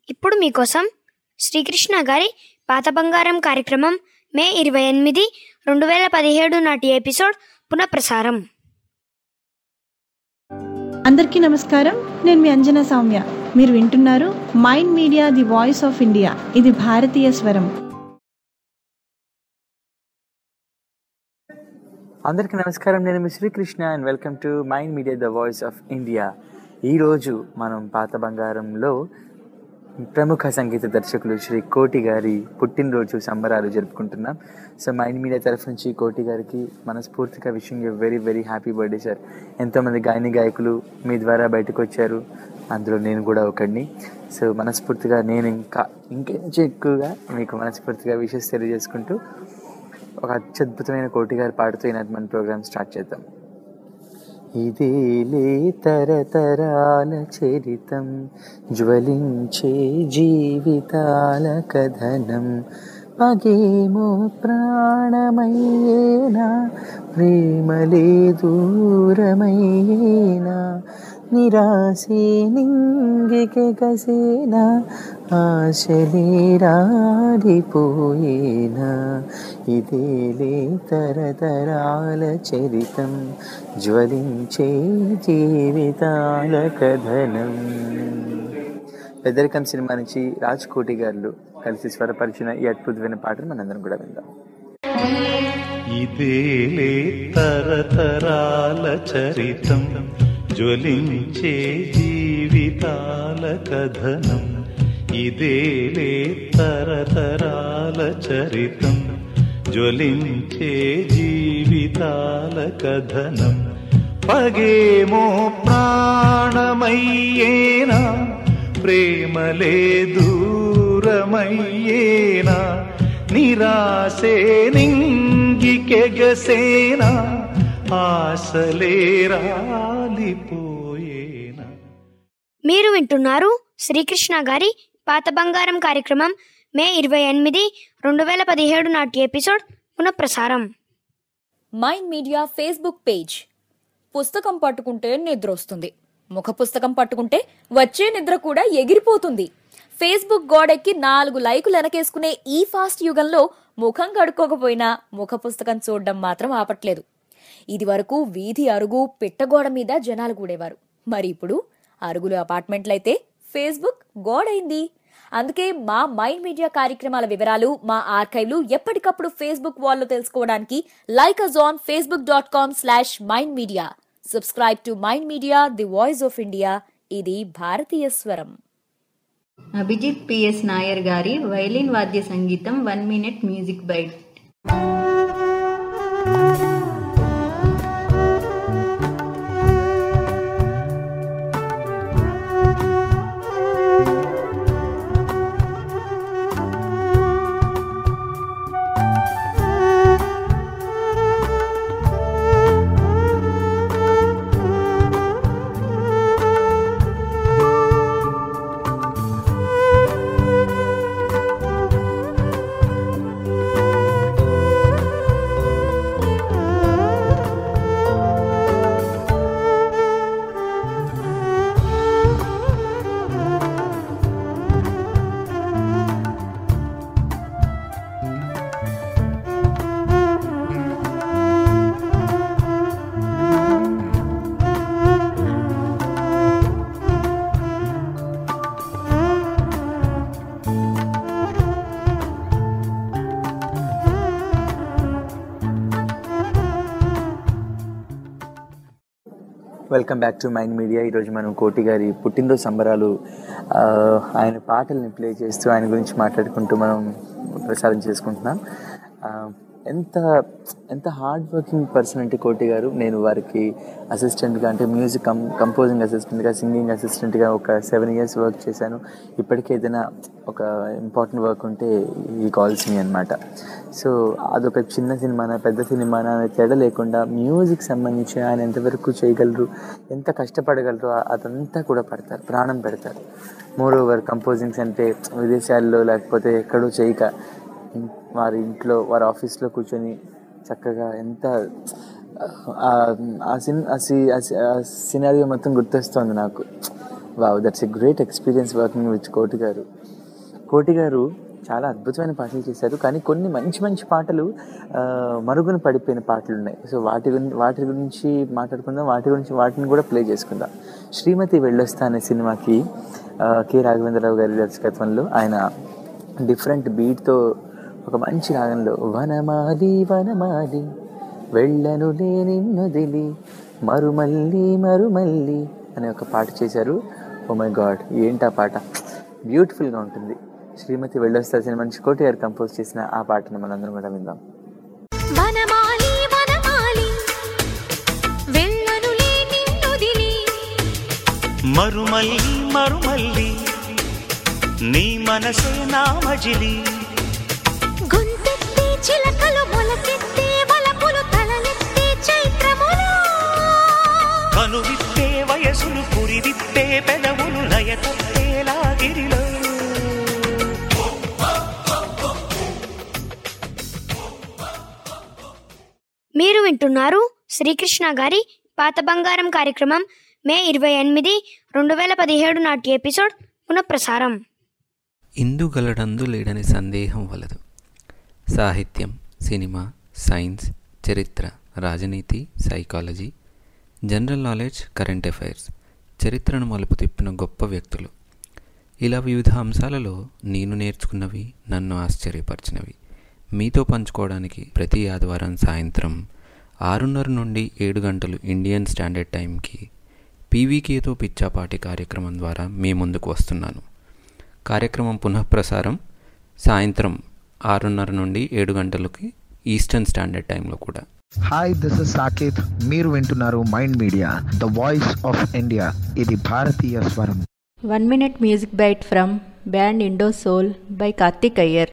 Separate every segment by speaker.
Speaker 1: ఇప్పుడు మీకోసం శ్రీకృష్ణ గారి పాత బంగారం కార్యక్రమం మే ఇరవై ఎనిమిది రెండు వేల పదిహేడు నాటి ఎపిసోడ్ పునఃప్రసారం
Speaker 2: అందరికీ నమస్కారం నేను మీ అంజనా సౌమ్య మీరు వింటున్నారు Mind Media the voice of India ఇది భారతీయ స్వరం
Speaker 3: అందరికీ నమస్కారం నేను మీ Srikrishna and welcome to Mind Media the voice of India ఈరోజు మనం పాత బంగారంలో ప్రముఖ సంగీత దర్శకులు శ్రీ కోటి గారి పుట్టినరోజు సంబరాలు జరుపుకుంటున్నాం సో మైండ్ మీడియా తరఫు నుంచి కోటి గారికి మనస్ఫూర్తిగా wishing you very very happy birthday sir ఎంతోమంది గాయని గాయకులు మీ ద్వారా బయటకు వచ్చారు అందులో నేను కూడా ఒకడిని సో మనస్ఫూర్తిగా నేను ఇంకా ఇంకొంచెం ఎక్కువగా మీకు మనస్ఫూర్తిగా విషెస్ తెలియజేసుకుంటూ ఒక అత్యద్భుతమైన కోటి గారి పాటతో ఈనాటి మన ప్రోగ్రామ్ స్టార్ట్ చేద్దాం ఇదేలే తరతరాల చరితం జ్వలించే జీవితాల కథనం పగేమో ప్రాణమయ్యేనా ప్రేమలే దూరమయ్యేనా నిరాశే నింగికెగసేనా ఆశలే రాలిపోయేనా ఇదేలే తరతరాల చరితం జ్వలించే జీవితాల కథనం పెద్దరికం సినిమా నుంచి రాజ్ కోటి గారు కలిసి స్వరపరిచిన ఈ అద్భుతమైన పాటను మనందరం కూడా విందాం
Speaker 4: ఇదేలే తరతరాల చరితం జ్వలించే జీవితాల కథనం ఇదేలే తరతరాల చరితం జ్వలించే జీవితాల కథనం పగేమో ప్రాణమయ్యేనా ప్రేమలే దూరమయ్యేనా నిరాశే నింగికెగసేనా ఆశలే రాలిపోయేనా
Speaker 1: మీరు వింటున్నారు శ్రీకృష్ణ గారి పాత బంగారం కార్యక్రమం మే ఇరవై ఎనిమిది రెండు వేల పదిహేడు నాటి ఎపిసోడ్ పునఃప్రసారం
Speaker 5: మైండ్ మీడియా ఫేస్బుక్ పేజ్ పుస్తకం పట్టుకుంటే నిద్ర వస్తుంది ముఖ పుస్తకం పట్టుకుంటే వచ్చే నిద్ర కూడా ఎగిరిపోతుంది ఫేస్బుక్ గోడెక్కి నాలుగు లైకులు వెనకేసుకునే ఈ ఫాస్ట్ యుగంలో ముఖం కడుక్కోకపోయినా ముఖ పుస్తకం చూడడం మాత్రం ఆపట్లేదు ఇది వరకు వీధి అరుగు పిట్టగోడ మీద జనాలు కూడేవారు మరి ఇప్పుడు అరుగులు అపార్ట్మెంట్లయితే ఫేస్బుక్ గోడైంది అందుకే మా మైండ్ మీడియా కార్యక్రమాల వివరాలు మా ఆర్కైవ్లు ఎప్పటికప్పుడు ఫేస్బుక్ వాల్లో తెలుసుకోవడానికి like us on Facebook dot com slash Mind Media subscribe to Mind Media the voice of India ఇది భారతీయ స్వరం
Speaker 6: అభిజిత్ పిఎస్ నాయర్ గారి వైలిన్ వాద్య సంగీతం one minute music bite
Speaker 3: welcome back to Mind Media ఈరోజు మనం కోటి గారి పుట్టినరోజు సంబరాలు ఆ, ఆయన పాటల్ని ప్లే చేస్తూ ఆయన గురించి మాట్లాడుకుంటూ మనం ప్రసారం చేసుకుంటున్నాం ఆ, ఎంత ఎంత హార్డ్ వర్కింగ్ పర్సన్ అంటే కోటి గారు నేను వారికి అసిస్టెంట్గా అంటే మ్యూజిక్ కం కంపోజింగ్ అసిస్టెంట్గా సింగింగ్ అసిస్టెంట్గా ఒక సెవెన్ ఇయర్స్ వర్క్ చేశాను ఇప్పటికే ఏదైనా ఒక ఇంపార్టెంట్ వర్క్ ఉంటే ఈ కాల్స్ మీ అనమాట సో అదొక చిన్న సినిమానా పెద్ద సినిమానా అనే తేడా లేకుండా మ్యూజిక్ సంబంధించి ఆయన ఎంతవరకు చేయగలరు ఎంత కష్టపడగలరు ఆ- అదంతా కూడా పడతారు ప్రాణం పెడతారు మోర్ ఓవర్ కంపోజింగ్స్ అంటే విదేశాల్లో లేకపోతే ఎక్కడో చేయక ఇన్- వారి ఇంట్లో వారి ఆఫీస్లో కూర్చొని చక్కగా ఎంత ఆ- ఆ సిన్ ఆ సి- ఆ సి- ఆ సినారియో మొత్తం గుర్తొస్తుంది నాకు wow that's a great experience working with Koti గారు కోటి గారు చాలా అద్భుతమైన పాటలు చేశారు కానీ కొన్ని మంచి మంచి పాటలు ఆ, మరుగున పడిపోయిన పాటలు ఉన్నాయి సో వాటి గురించి వాటి గురించి మాట్లాడుకుందాం వాటి గురించి వాటిని కూడా ప్లే చేసుకుందాం శ్రీమతి వెళ్ళొస్తా అనే సినిమాకి ఆ, కె రాఘవేంద్రరావు గారి దర్శకత్వంలో ఆయన డిఫరెంట్ బీట్తో ఒక మంచి రాగంలో వనమాలి వనమాలి వెళ్ళను నిన్నొదిలి మరుమల్లి మరుమల్లి అనే ఒక పాట చేశారు ఓ మై గాడ్ ఏంటి ఆ పాట బ్యూటిఫుల్గా ఉంటుంది శ్రీమతి వెళ్ళొస్తా సినిమా నుంచి కోటి గారు కంపోజ్ చేసిన ఆ పాటను మనందరం కూడా విందాం
Speaker 7: వనమాలి వనమాలి వెళ్ళనులే నిన్నొదిలి
Speaker 4: మరుమల్లి మరుమల్లి నీ మనసే నా మజిలి
Speaker 7: గొంతెత్తి చిలకలు మొలకెత్తే వలపులు తలలెత్తే చైత్రములో
Speaker 4: కనువిప్పే వయసులు పురివిప్పే పెదవులు లయతప్పేలా గిరిలో
Speaker 1: మీరు వింటున్నారు శ్రీకృష్ణ గారి పాత బంగారం కార్యక్రమం మే ఇరవై ఎనిమిది రెండు వేల పదిహేడు నాటి ఎపిసోడ్ పునఃప్రసారం
Speaker 8: ఇందు గలడందు లేడని సందేహం వలదు సాహిత్యం సినిమా సైన్స్ చరిత్ర రాజనీతి psychology general knowledge current affairs చరిత్రను మలుపు తిప్పిన గొప్ప వ్యక్తులు ఇలా వివిధ అంశాలలో నేను నేర్చుకున్నవి నన్ను ఆశ్చర్యపరిచినవి మీతో పంచుకోవడానికి ప్రతి ఆదివారం సాయంత్రం ఆరున్నర నుండి ఏడు గంటలు ఇండియన్ స్టాండర్డ్ టైంకి పీవీకేతో పిచ్చాపాటి కార్యక్రమం ద్వారా మీ ముందుకు వస్తున్నాను కార్యక్రమం పునఃప్రసారం సాయంత్రం ఆరున్నర నుండి ఏడు గంటలకి ఈస్టర్న్ స్టాండర్డ్ టైంలో కూడా
Speaker 9: హాయ్ దిస్ ఇస్ సాకేత్ మీరు వింటున్నారు Mind Media the voice of India ఇది భారతీయ స్వరం
Speaker 6: one minute music bite from band Indo Soul by Karthik Iyer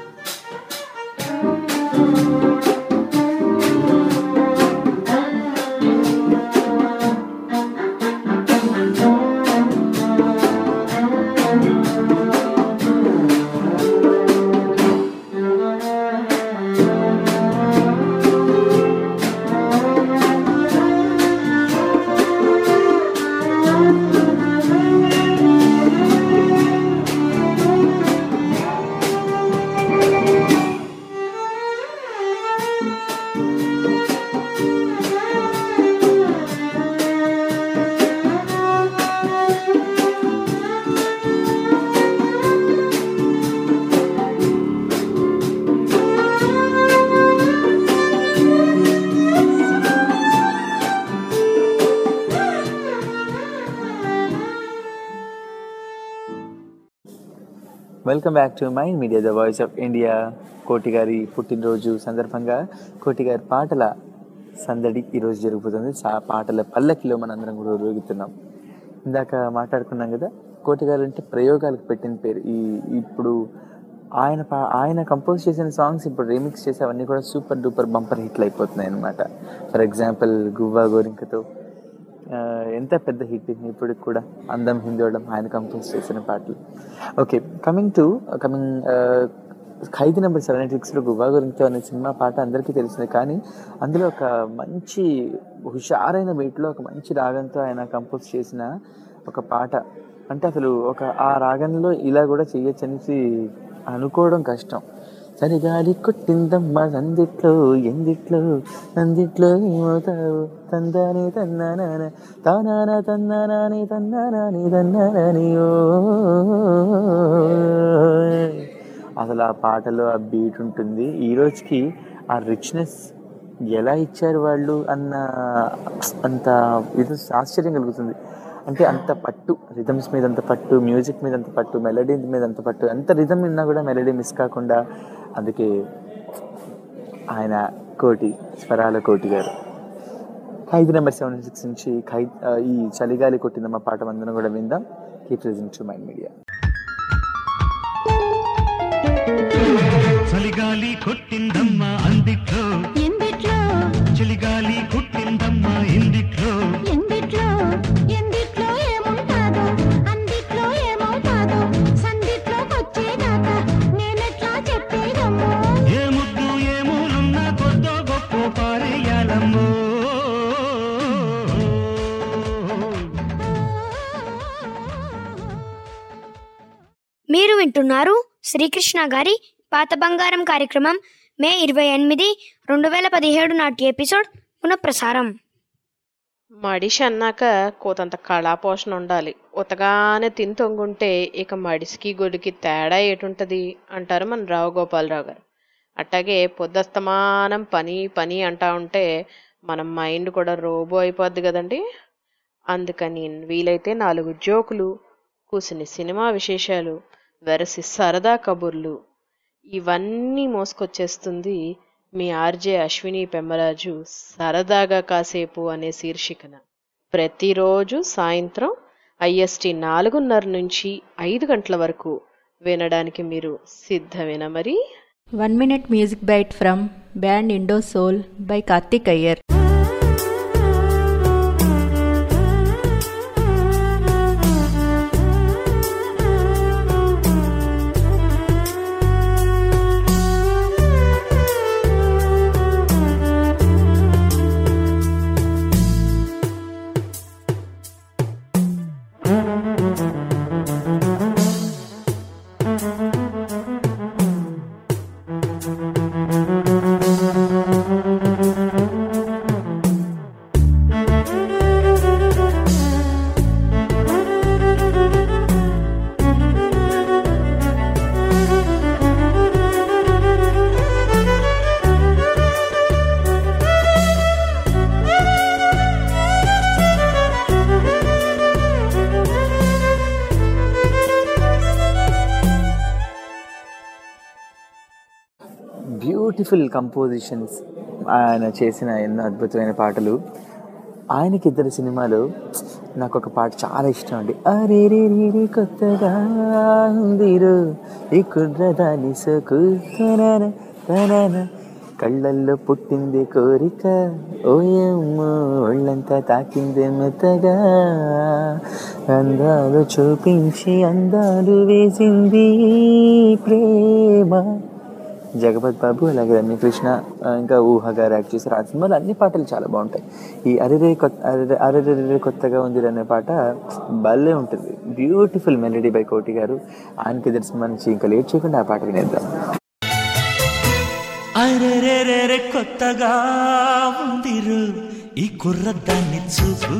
Speaker 3: welcome back to Mind Media the voice of India Koti గారి పుట్టినరోజు సందర్భంగా కోటి గారి పాటల సందడి ఈరోజు జరుగుతుంది ఆ పాటల పల్లకిలో మనందరం కూడా ఊరుగుతున్నాం ఇందాక మాట్లాడుకున్నాం కదా కోటి గారు అంటే ప్రయోగాలకు పెట్టిన పేరు ఈ ఇప్పుడు ఆయన పా ఆయన కంపోజ్ చేసిన సాంగ్స్ ఇప్పుడు రీమిక్స్ చేసి అవన్నీ కూడా సూపర్ డూపర్ బంపర్ హిట్లు అయిపోతున్నాయి అనమాట ఫర్ ఎగ్జాంపుల్ గువ్వా గోరింకతో ఆ, ఎంత పెద్ద హిట్ ఇప్పుడు కూడా అందం హిందోళం ఆయన కంపోజ్ చేసిన పాటలు okay coming to coming Khaidi number seven eight సిక్స్లో గువ్వా గురించో అనే సినిమా పాట అందరికీ తెలిసింది కానీ అందులో ఒక మంచి హుషారైన బీట్లో ఒక మంచి రాగంతో ఆయన కంపోజ్ చేసిన ఒక పాట అంటే అసలు ఒక ఆ రాగంలో ఇలా కూడా చెయ్యొచ్చు అనేసి అనుకోవడం కష్టం చలిగాలి కొట్టిందమ్మా సందిట్లో ఎందిట్లో నందిట్లో ఏమవుతావు తందాని తన్నానాన తానాన తన్నానాని తన్నానాని తన్నానాని ఓ అసలు ఆ పాటలో ఆ బీట్ ఉంటుంది ఈ రోజుకి ఆ రిచ్నెస్ ఎలా ఇచ్చారు వాళ్ళు అన్న అంత ఇది ఆశ్చర్యం కలుగుతుంది అంటే అంత పట్టు రిథమ్స్ మీద అంత పట్టు మ్యూజిక్ మీద అంత పట్టు మెలడీ మీద అంత పట్టు ఎంత రిథమ్ విన్నా కూడా మెలడీ మిస్ కాకుండా అందుకే ఆయన కోటి స్వరాల కోటి గారు ఖైదీ నెంబర్ సెవెన్ సిక్స్ నుంచి ఖై ఆ, ఈ చలిగాలి కొట్టిందమ్మ పాట మందరం కూడా విందాం keep listening to Mind Media
Speaker 4: చలిగాలి కొట్టిందమ్మా అందిట్లో
Speaker 7: ఎందిట్లో
Speaker 4: చలిగాలి కొట్టిందమ్మా ఇందిట్లో
Speaker 7: ఎందిట్లో ఎందిట్లో ఏముంటాదో అందిట్లో ఏమవుతాదో సందిట్లోకొచ్చేదాకా నేనెట్లా చెప్పేదమ్మో
Speaker 4: ఏ ముద్దు ఏ మూలున్నా కొద్దో గొప్ప పారేయాలమ్మో
Speaker 1: మీరు వింటున్నారు శ్రీకృష్ణ గారి పాత బంగారం కార్యక్రమం మే ఇరవై ఎనిమిది రెండు వేల పదిహేడు నాటి ఎపిసోడ్ పునఃప్రసారం
Speaker 10: మడిషి అన్నాక కోతంత కళాపోషణ ఉండాలి ఉతగానే తిని తొంగుంటే ఇక మడిసికి గొడికి తేడా ఏటుంటది అంటారు మన రావు గోపాలరావు గారు అట్టాగే పొద్దస్తమానం పని పని అంటా ఉంటే మన మైండ్ కూడా రోబో అయిపోద్ది కదండి అందుకని వీలైతే నాలుగు జోకులు కూసిని సినిమా విశేషాలు వెరసి సరదా కబుర్లు ఇవన్నీ మోసుకొచ్చేస్తుంది మీ ఆర్జే అశ్విని పెమ్మరాజు సరదాగా కాసేపు అనే శీర్షికన ప్రతిరోజు సాయంత్రం ఐఎస్టి నాలుగున్నర నుంచి ఐదు గంటల వరకు వినడానికి మీరు సిద్ధమేనా మరి
Speaker 6: one minute music bite from band Indo Soul by Karthik Iyer
Speaker 3: beautiful compositions ఆయన చేసిన ఎన్నో అద్భుతమైన పాటలు ఆయనకి ఇద్దరు సినిమాలు నాకు ఒక పాట చాలా ఇష్టం అండి అరే రే రే రే కొత్తగా ఉందిరో ఈ కుర్రదాని సోకు తనన తనన కళ్ళల్లో పుట్టింది కోరిక ఓయమ్మో ఒళ్ళంతా తాకింది మెత్తగా అందాలు చూపించి అందాలు వేసింది ప్రేమ జగపత్ బాబు అలాగే రమ్యకృష్ణ ఆ, ఇంకా ఊహ గారు యాక్ట్ చేశారు ఆ సినిమాలో అన్ని పాటలు చాలా బాగుంటాయి ఈ అరెరే కొత్త అరెరే అరెరే కొత్తగా ఉంది అనే పాట భలే ఉంటుంది బ్యూటిఫుల్ మెలడీ బై కోటి గారు ఆయనకి ఇద్దరు సినిమా నుంచి ఇంకా లేట్ చేయకుండా ఆ పాట వినేద్దాం
Speaker 4: అరెరెరెరె కొత్తగా ఉందిరు ఈ కుర్రదాన్ని చూపు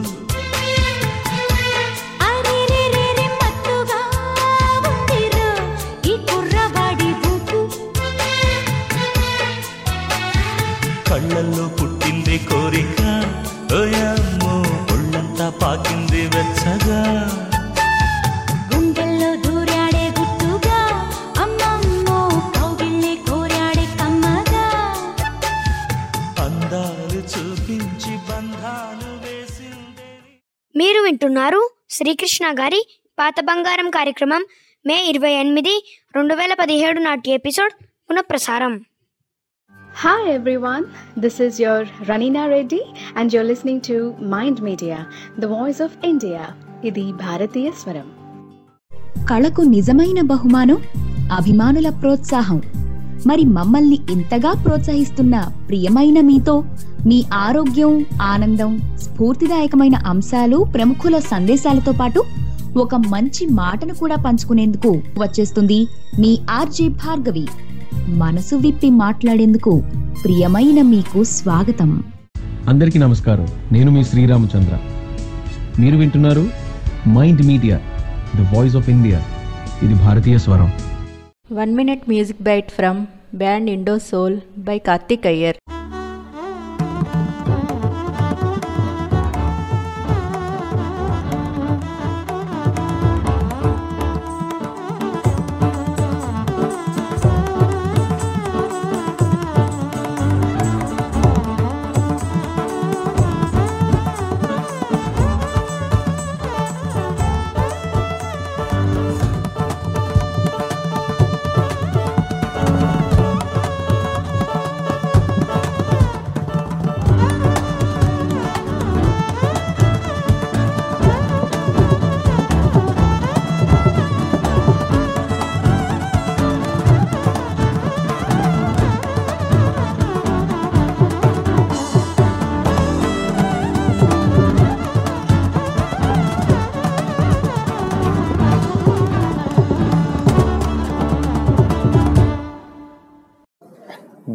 Speaker 7: అరెరెరెరె మత్తుగా ఉందిరో ఈ కుర్రవాడి ఊపు
Speaker 4: కళ్ళల్లో పుట్టింది కోరిక ఓయమ్మో ఒళ్ళంతా పాకింది వెచ్చగా
Speaker 7: గుండెల్లో దూరాడే గుట్టుగా అమ్మమ్మో కౌగిల్లే కోరాడే కమ్మగా
Speaker 4: అందాలు చూపించి బంధాలు వేసిందే
Speaker 1: మీరు వింటున్నారు శ్రీకృష్ణ గారి పాత బంగారం కార్యక్రమం మే ఇరవై ఎనిమిది రెండు వేల పదిహేడు నాటి ఎపిసోడ్ పునఃప్రసారం
Speaker 11: Hi everyone, this is your Ranina Reddy and you're listening to Mind Media, the voice of India. ఇది భారతీయ స్వరం
Speaker 12: కళకు నిజమైన బహుమానం అభిమానుల ప్రోత్సాహం మరి మమ్మల్ని ఇంతగా ప్రోత్సహిస్తున్న ప్రియమైన మీతో మీ ఆరోగ్యం ఆనందం స్ఫూర్తిదాయకమైన అంశాలు ప్రముఖుల సందేశాలతో పాటు ఒక మంచి మాటను కూడా పంచుకునేందుకు వచ్చేస్తుంది మీ ఆర్జే భార్గవి మనసు విప్పి మాట్లాడేందుకు ప్రియమైన మీకు స్వాగతం
Speaker 13: అందరికీ నమస్కారం నేను మీ శ్రీరామచంద్ర మీరు వింటున్నారు Mind Media the voice of India ఇది భారతీయ స్వరం
Speaker 6: one minute music bite from band Indo Soul by Karthik Iyer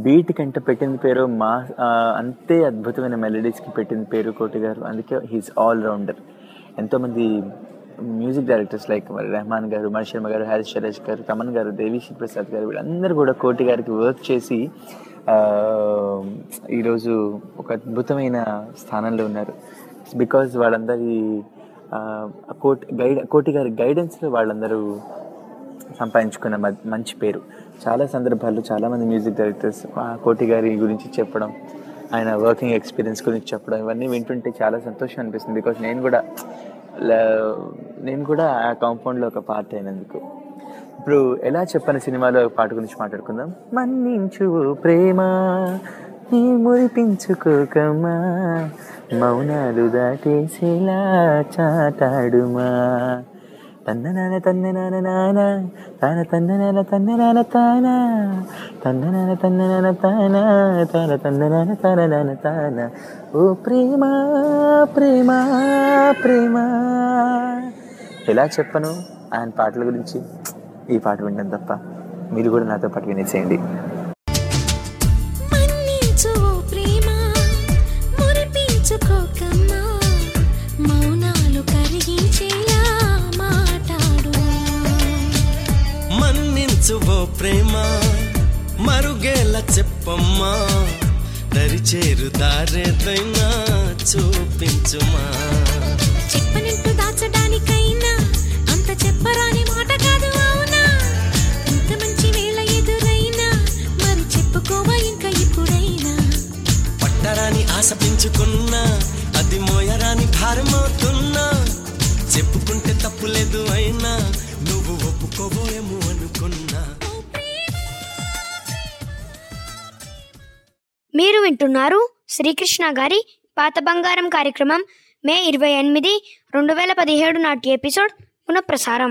Speaker 3: beat కంటే పెట్టిన పేరు మా ఆ, అంతే అద్భుతమైన మెలడీస్కి పెట్టిన పేరు కోటి గారు అందుకే హీస్ ఆల్ రౌండర్ ఎంతోమంది మ్యూజిక్ డైరెక్టర్స్ లైక్ మరి రెహమాన్ గారు మణి శర్మ గారు హారిస్ శరేష్ గారు తమన్ గారు దేవిశ్రీ ప్రసాద్ గారు వీళ్ళందరూ కూడా కోటి గారికి వర్క్ చేసి ఆ, ఈరోజు ఒక అద్భుతమైన స్థానంలో ఉన్నారు బికాజ్ వాళ్ళందరి ఆ, కోటి గైడ్ కోటి గారి గైడెన్స్లో వాళ్ళందరూ సంపాదించుకున్న మ- మంచి పేరు చాలా సందర్భాల్లో చాలామంది మ్యూజిక్ డైరెక్టర్స్ ఆ కోటి గారి గురించి చెప్పడం ఆయన వర్కింగ్ ఎక్స్పీరియన్స్ గురించి చెప్పడం ఇవన్నీ వింటుంటే చాలా సంతోషం అనిపిస్తుంది బికాజ్ నేను కూడా ల- నేను కూడా ఆ కాంపౌండ్లో ఒక పార్ట్ అయినందుకు ఇప్పుడు ఎలా చెప్పని సినిమాలో ఒక పాట గురించి మాట్లాడుకుందాం మన్నించు ప్రేమ నీ మురిపించుకోకమా మౌనాలు దాటేసేలా చాటాడుమా తన్ననాన తన్ననాన నాన తాన తన్ననాన తన్ననాన తాన తన్ననాన తన్ననాన తాన తాన తన్ననాన తననాన తాన ఓ ప్రేమ ప్రేమ ప్రేమ ఎలా చెప్పను ఆయన పాటల గురించి ఈ పాట వినడం తప్ప మీరు కూడా నాతో పాటు వినేసేయండి
Speaker 7: మన్నించు ఓ ప్రేమ మురిపించుకోకమ్మా మౌనాలు కరిగించేలా మాట్లాడు
Speaker 14: మన్నించు ఓ ప్రేమ మరుగేలా చెప్పమ్మా దరి చేరు దారేదైనా చూపించుమా
Speaker 7: చెప్పనంటూ దాచడానికైనా అంత చెప్పరాని మాట కాదు అవునా ఇంత మంచి వేళ ఎదురైనా మరి చెప్పుకోవా ఇంకా ఇప్పుడైనా
Speaker 14: పట్టరాని ఆశ పెంచుకున్నా అది మోయరాని భారమవుతున్నా చెప్పుకుంటే తప్పు లేదు అయినా నువ్వు ఒప్పుకోబోయేమో అనుకున్నా
Speaker 1: మీరు వింటున్నారు శ్రీకృష్ణ గారి పాత బంగారం కార్యక్రమం మే ఇరవై ఎనిమిది రెండు వేల పదిహేడు నాటి ఎపిసోడ్ పునఃప్రసారం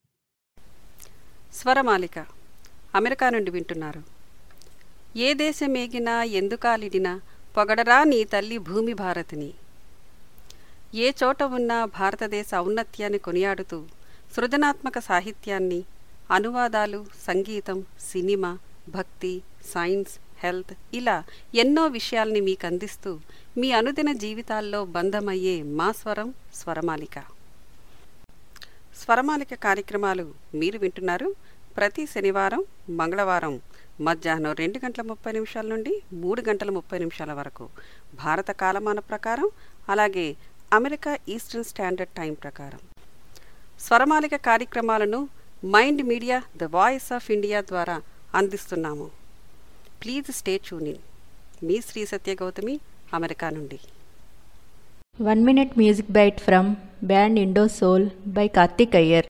Speaker 15: స్వరమాలిక అమెరికా నుండి వింటున్నారు ఏ దేశమేగినా ఎందుకాలిడినా పొగడరా నీ తల్లి భూమి భారతిని ఏ చోట ఉన్నా భారతదేశ ఔన్నత్యాన్ని కొనియాడుతూ సృజనాత్మక సాహిత్యాన్ని అనువాదాలు సంగీతం సినిమా భక్తి సైన్స్ హెల్త్ ఇలా ఎన్నో విషయాల్ని మీకు అందిస్తూ మీ అనుదిన జీవితాల్లో బంధమయ్యే మా స్వరం స్వరమాలిక స్వరమాలిక కార్యక్రమాలు మీరు వింటున్నారు ప్రతి శనివారం మంగళవారం మధ్యాహ్నం రెండు గంటల ముప్పై నిమిషాల నుండి మూడు గంటల ముప్పై నిమిషాల వరకు భారత కాలమాన ప్రకారం అలాగే అమెరికా ఈస్టర్న్ స్టాండర్డ్ టైం ప్రకారం స్వరమాలిక కార్యక్రమాలను Mind Media the voice of India ద్వారా అందిస్తున్నాము ప్లీజ్ స్టే ట్యూనింగ్ మీ శ్రీ సత్య గౌతమి అమెరికా నుండి
Speaker 6: one minute music bite from band Indo Soul by Karthik Iyer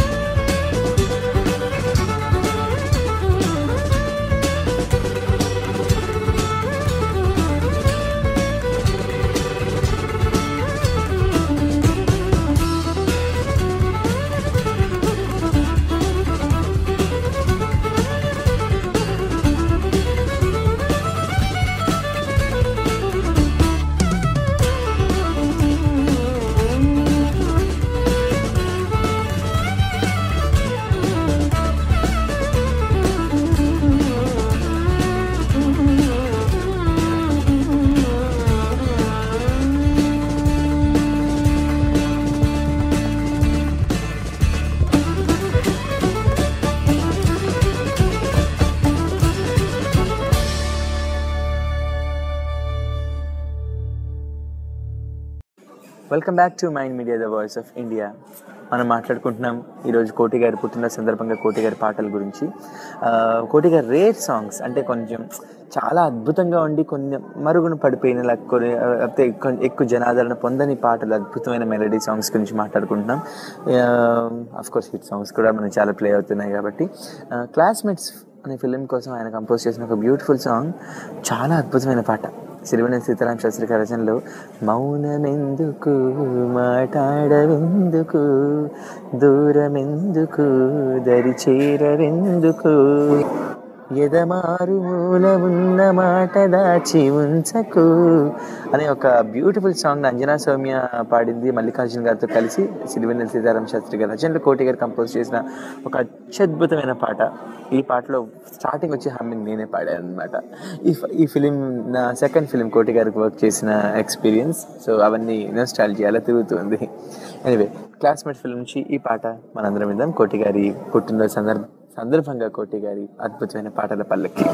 Speaker 3: welcome back to Mind Media the voice of India మనం మాట్లాడుకుంటున్నాం ఈరోజు కోటి గారి పుట్టిన సందర్భంగా కోటి గారి పాటల గురించి ఆ, కోటి గారి రేర్ సాంగ్స్ అంటే కొంచెం చాలా అద్భుతంగా ఉండి కొంచెం మరుగున పడిపోయిన లేక కొన్ని లేకపోతే ఎక్కువ- ఎక్కువ జనాదరణ పొందని పాటలు అద్భుతమైన మెలడీ సాంగ్స్ గురించి మాట్లాడుకుంటున్నాం అఫ్ కోర్స్ హిట్ సాంగ్స్ కూడా మనకి చాలా ప్లే అవుతున్నాయి కాబట్టి క్లాస్మేట్స్ అనే ఫిలిం కోసం ఆయన కంపోజ్ చేసిన ఒక బ్యూటిఫుల్ సాంగ్ చాలా అద్భుతమైన పాట సిరివెన సీతారాం శాస్త్రి గారి రచనలో మౌనమెందుకు మాట్లాడవెందుకు దూరమెందుకు దరి చేరవెందుకు ఎదమారు మూల ఉన్న మాట దాచి ఉంచకు అనే ఒక బ్యూటిఫుల్ సాంగ్ అంజనా సౌమ్య పాడింది మల్లికార్జున గారితో కలిసి సిరివెన్నెల సీతారాం శాస్త్రి గారు రచనలు కోటి గారు కంపోజ్ చేసిన ఒక అత్యద్భుతమైన పాట ఈ పాటలో స్టార్టింగ్ వచ్చి హమ్మింగ్ నేనే పాడాను అనమాట ఈ ఫ- ఈ ఫిలిం నా సెకండ్ ఫిలిం కోటి గారికి వర్క్ చేసిన ఎక్స్పీరియన్స్ సో అవన్నీ నోస్టాలజీ అలా తిరుగుతుంది ఎనివే క్లాస్మేట్ ఫిల్మ్ నుంచి ఈ పాట మనందరం విందాం కోటి గారి పుట్టినరోజు సందర్భ సందర్భంగా కోటి గారి అద్భుతమైన పాటల పల్లకి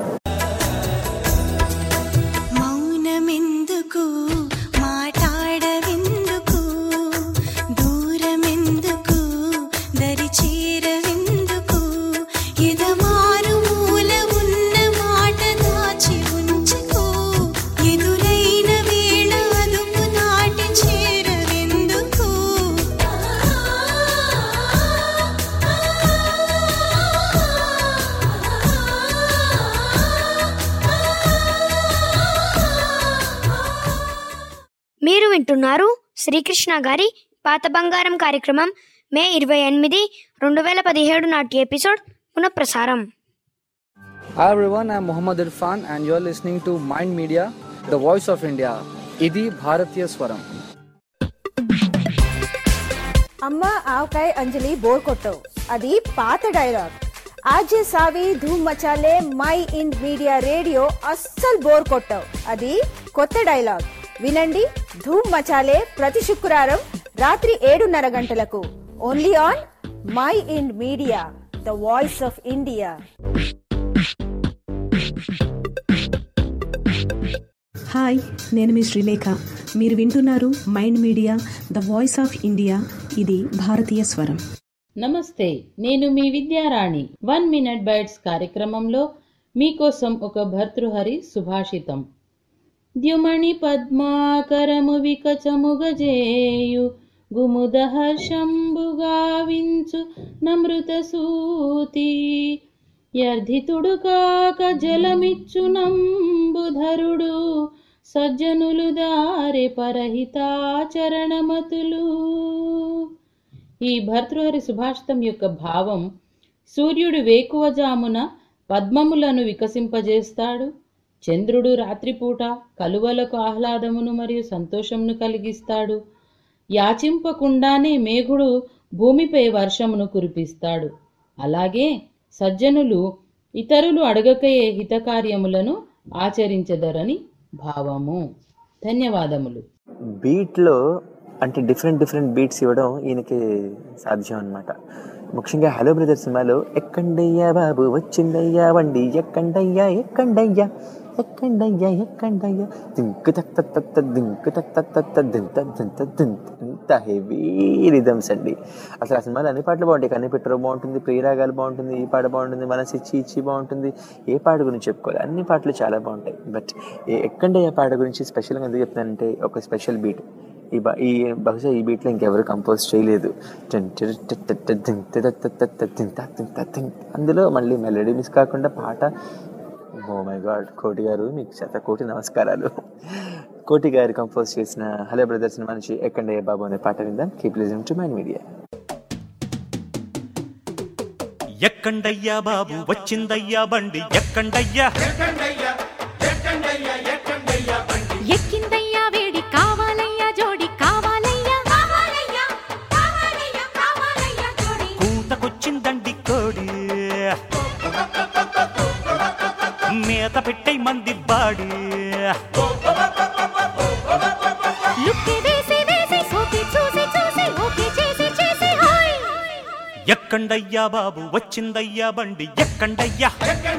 Speaker 7: మౌనమెందుకు మాట్లాడవెందుకు దూరమెందుకు దరి చేరవెందుకు ఎదమారు మూల ఉన్న మాట దాచి ఉంచుకో ఎదురైన వేళ అదుపు నాటి చేరవెందుకు
Speaker 1: మీరు వింటున్నారు శ్రీకృష్ణ గారి పాత బంగారం కార్యక్రమం మే ఇరవై ఎనిమిది రెండు వేల పదిహేడు నాటి ఎపిసోడ్ పునఃప్రసారం
Speaker 16: Hi everyone, I'm Muhammad Irfan and you're listening to Mind Media, the voice of India. ఇది భారతీయ స్వరం
Speaker 17: అమ్మ ఆవకాయ అంజలి బోర్ కొట్టవు అది పాత డైలాగ్ ఆజే సావి ధూమ్ మచాలే మై ఇన్ మీడియా రేడియో అస్సలు బోర్ కొట్టవు అది కొత్త డైలాగ్ వినండి ధూమ్ మచాలే ప్రతి శుక్రవారం రాత్రి ఏడున్నర గంటలకు only on Mind Media the voice of India
Speaker 2: hi నేను మీ శ్రీలేఖ మీరు వింటున్నారు Mind Media the voice of India ఇది భారతీయ స్వరం
Speaker 18: నమస్తే నేను మీ విద్యారాణి వన్ మినిట్ బైట్స్ కార్యక్రమంలో మీకోసం ఒక భర్తృహరి సుభాషితం ద్యుమణి పద్మాకరము వికచముగజేయు గుముద హర్షంబుగావించు నమృత సూతి యర్ధితుడు కాక జలమిచ్చు నంబుధరుడు సజ్జనులు దారి పరహితాచరణమతులు ఈ భర్తృహరి సుభాషితం యొక్క భావం సూర్యుడు వేకువజామున పద్మములను వికసింపజేస్తాడు చంద్రుడు రాత్రిపూట కలువలకు ఆహ్లాదమును మరియు సంతోషమును కలిగిస్తాడు యాచింపకుండానే మేఘుడు భూమిపై వర్షమును కురిపిస్తాడు అలాగే సజ్జనులు ఇతరులు అడగకయే హితకార్యములను ఆచరించదరని భావము ధన్యవాదములు
Speaker 3: బీట్లో అంటే డిఫరెంట్ డిఫరెంట్ బీట్స్ ఇవ్వడం ఈయనకి సాధ్యం అనమాట ముఖ్యంగా హలో బ్రదర్ సినిమాలో ఎక్కండయ్యా బాబు వచ్చిందయ్యా వండి ఎక్కండయ్యా ఎక్కండయ్యా ఎక్కండయ్యా ఎక్కండయ్యా దింకు తక్ తక్ తక్ తక్ దింకు తక్ తక్ తక్ తక్ దింత దింత దింత ఇంత హెవీ రిథమ్స్ అండి అసలు ఆ సినిమాలో అన్ని పాటలు బాగుంటాయి కన్నీ పెట్టరు బాగుంటుంది ప్రియరాగాలు బాగుంటుంది ఈ పాట బాగుంటుంది మనసు ఇచ్చి ఇచ్చి బాగుంటుంది ఏ పాట గురించి చెప్పుకోవాలి అన్ని పాటలు చాలా బాగుంటాయి బట్ ఎక్కండయ్యా పాట గురించి స్పెషల్గా ఎందుకు చెప్తానంటే ఒక స్పెషల్ బీట్ ఈ బ ఈ బహుశా ఈ బీట్లో ఇంకెవరు కంపోజ్ చేయలేదు టన్ టిర్ టిట్ టిట్ టిట్ దిన్ టిట్ టిట్ టిట్ టిట్ దిన్ తా దిన్ తా దిన్. అందులో మళ్ళీ మెలడీ మిస్ కాకుండా పాట ఓ మై గాడ్ కోటి గారు మీకు శత కోటి నమస్కారాలు కోటి గారు కంపోజ్ చేసిన హలో బ్రదర్స్ సినిమా నుంచి ఎక్కండయ్య బాబు అనే పాట విందాం keep listen to Mind Media
Speaker 4: ఎక్కండయ్యా బాబు వచ్చిందయ్యా బండి ఎక్కండయ్యా
Speaker 7: ఎక్కిందయ్యా వేడి కావాలయ్యా జోడి కావాలయ్యా కావాలయ్యా కావాలయ్యా కావాలయ్యా జోడి
Speaker 4: కూతకొచ్చిందండి కోడి మేత పెట్టే మంది బాడి
Speaker 7: లుక్కి వేసి వేసి సోకి చూసి చూసి ఓకే చేసి చేసి హాయ్
Speaker 4: ఎక్కండయ్యా బాబు వచ్చిందయ్యా బండి ఎక్కండయ్యా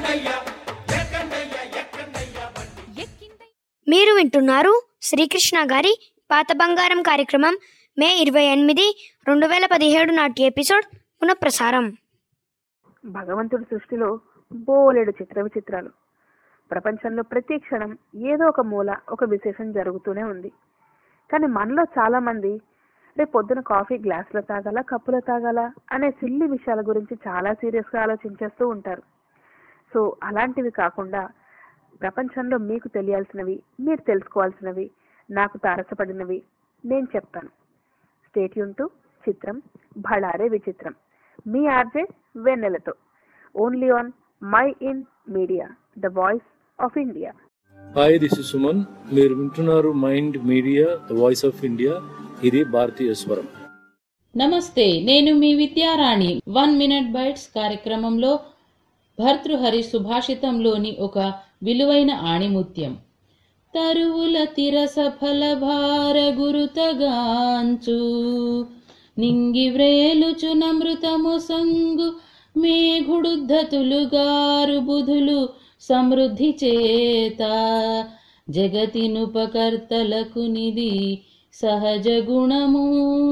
Speaker 1: మీరు వింటున్నారు శ్రీకృష్ణ గారి పాత బంగారం కార్యక్రమం మే ఇరవై ఎనిమిది రెండు వేల పదిహేడు నాటి ఎపిసోడ్ పునఃప్రసారం
Speaker 19: భగవంతుడి సృష్టిలో బోలెడు చిత్ర విచిత్రాలు ప్రపంచంలో ప్రతి క్షణం ఏదో ఒక మూల ఒక విశేషం జరుగుతూనే ఉంది కానీ మనలో చాలా మంది రేపు పొద్దున కాఫీ గ్లాసులో తాగాల కప్పులో తాగాల అనే సిల్లి విషయాల గురించి చాలా సీరియస్గా ఆలోచించేస్తూ ఉంటారు సో అలాంటివి కాకుండా ప్రపంచంలో మీకు తెలియాల్సినవి మీరు తెలుసుకోవాల్సినవి నాకు తారసపడినవి నేను చెప్తాను స్టేట్యూన్ టు చిత్రం భళారే విచిత్రం మీ ఆర్జే వెన్నెలతో only on Mind Media the voice of India
Speaker 20: hi this is Suman మీరు వింటున్నారు Mind Media the voice of India ఇది భారతీయ స్వరం
Speaker 18: నమస్తే నేను మీ విద్యారాణి వన్ మినిట్ బైట్స్ కార్యక్రమంలో భర్తృహరి సుభాషితంలోని ఒక విలువైన ఆణిముత్యం తరువుల తిరస ఫల భార గురుతగాంచు నింగి వ్రేలుచు నమృతము సంగు మేఘుడుద్ధతులుగారు బుధులు సమృద్ధి చేత జగతినుపకర్తలకు నిధి సహజ గుణము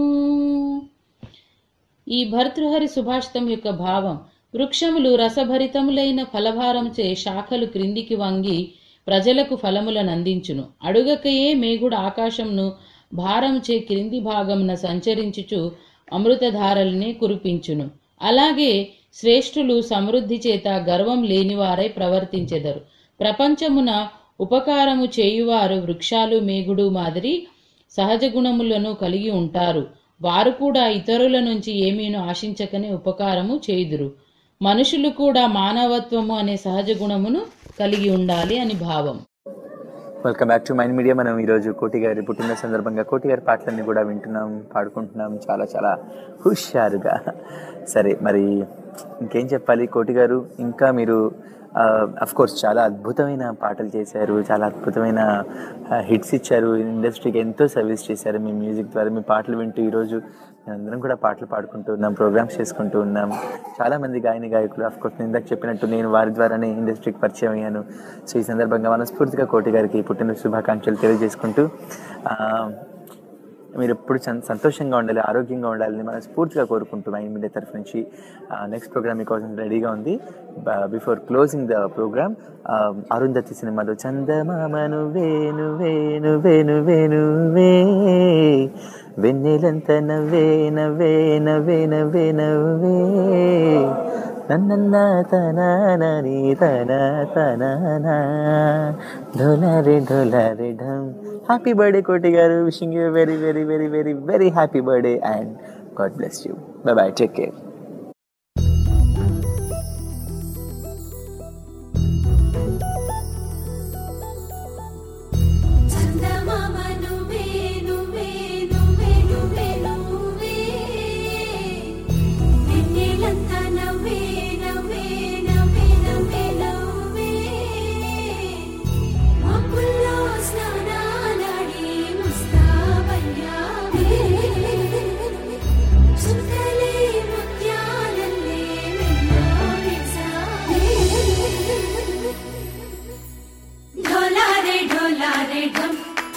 Speaker 18: ఈ భర్తృహరి సుభాషితం యొక్క భావం వృక్షములు రసభరితములైన ఫలభారంచే శాఖలు క్రిందికి వంగి ప్రజలకు ఫలములను అందించును అడుగకయే మేఘుడు ఆకాశంను భారంచే క్రింది భాగమున సంచరించుచు అమృతధారలనే కురిపించును అలాగే శ్రేష్ఠులు సమృద్ధి చేత గర్వం లేనివారై ప్రవర్తించెదరు ప్రపంచమున ఉపకారము చేయువారు వృక్షాలు మేఘుడు మాదిరి సహజ గుణములను కలిగి ఉంటారు వారు కూడా ఇతరుల నుంచి ఏమీను ఆశించకనే ఉపకారము చేయుదురు మనుషులు కూడా మానవత్వము అనే సహజ గుణమును కలిగి ఉండాలి అని భావం
Speaker 3: welcome back to Mind Media మనం ఈరోజు కోటి గారి పుట్టిన సందర్భంగా కోటి గారి పాటలన్నీ కూడా వింటున్నాం పాడుకుంటున్నాం చాలా చాలా హుషారుగా సరే మరి ఇంకేం చెప్పాలి కోటి గారు ఇంకా మీరు అఫ్ కోర్స్ చాలా అద్భుతమైన పాటలు చేశారు చాలా అద్భుతమైన హిట్స్ ఇచ్చారు ఇండస్ట్రీకి ఎంతో సర్వీస్ చేశారు మీ మ్యూజిక్ ద్వారా మీ పాటలు వింటూ ఈరోజు అందరం కూడా పాటలు పాడుకుంటూ ఉన్నాం ప్రోగ్రామ్స్ చేసుకుంటూ ఉన్నాం చాలా మంది గాయని గాయకులు అఫ్ కోర్స్ నేను ఇందాక చెప్పినట్టు నేను వారి ద్వారానే ఇండస్ట్రీకి పరిచయం అయ్యాను సో ఈ సందర్భంగా మనస్ఫూర్తిగా కోటి గారికి పుట్టిన శుభాకాంక్షలు తెలియజేసుకుంటూ ఆ, మీరు ఎప్పుడు సం- సంతోషంగా ఉండాలి ఆరోగ్యంగా ఉండాలని మనస్ఫూర్తిగా కోరుకుంటూ మైండ్ మీడియా తరఫు నుంచి నెక్స్ట్ ప్రోగ్రామ్ మీకోసం రెడీగా ఉంది before closing the programme Arundhati సినిమాలో చందమామ నువ్వే నువ్వే నువ్వే నువ్వే నువ్వే వెన్నెలంత నవ్వే నవ్వే నవ్వే నవ్వే నవ్వే నన్న తనాని తన తనానా ఢోలారే ఢోలారే ఢమ్ హ్యాపీ బర్త్డే కోటి గారు wishing you very very very very very happy birthday and God bless you bye bye take care
Speaker 7: చందమామ నువ్వే నువ్వే నువ్వే నువ్వే నువ్వే వెన్నెలంతా నవ్వే నవ్వే నవ్వే నవ్వే నవ్వే మబ్బుల్లో స్నానాలాడి ముస్తాబయ్యావే చుక్కలే ముత్యాలల్లే వెన్నోగేశావే ढोलारे ढोलारे ढम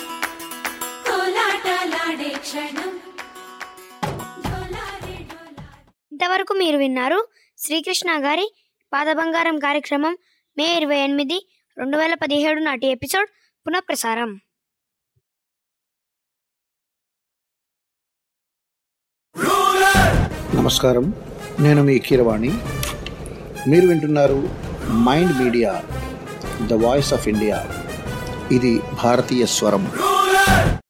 Speaker 7: కోలాటలాడే క్షణం
Speaker 1: ఇంతవరకు మీరు విన్నారు శ్రీకృష్ణ గారి పాద బంగారం కార్యక్రమం మే ఇరవై ఎనిమిది రెండు వేల పదిహేడు నాటి ఎపిసోడ్ పునఃప్రసారం
Speaker 21: నమస్కారం నేను మీ కీరవాణి మీరు వింటున్నారు Mind Media the voice of India ఇది భారతీయ స్వరం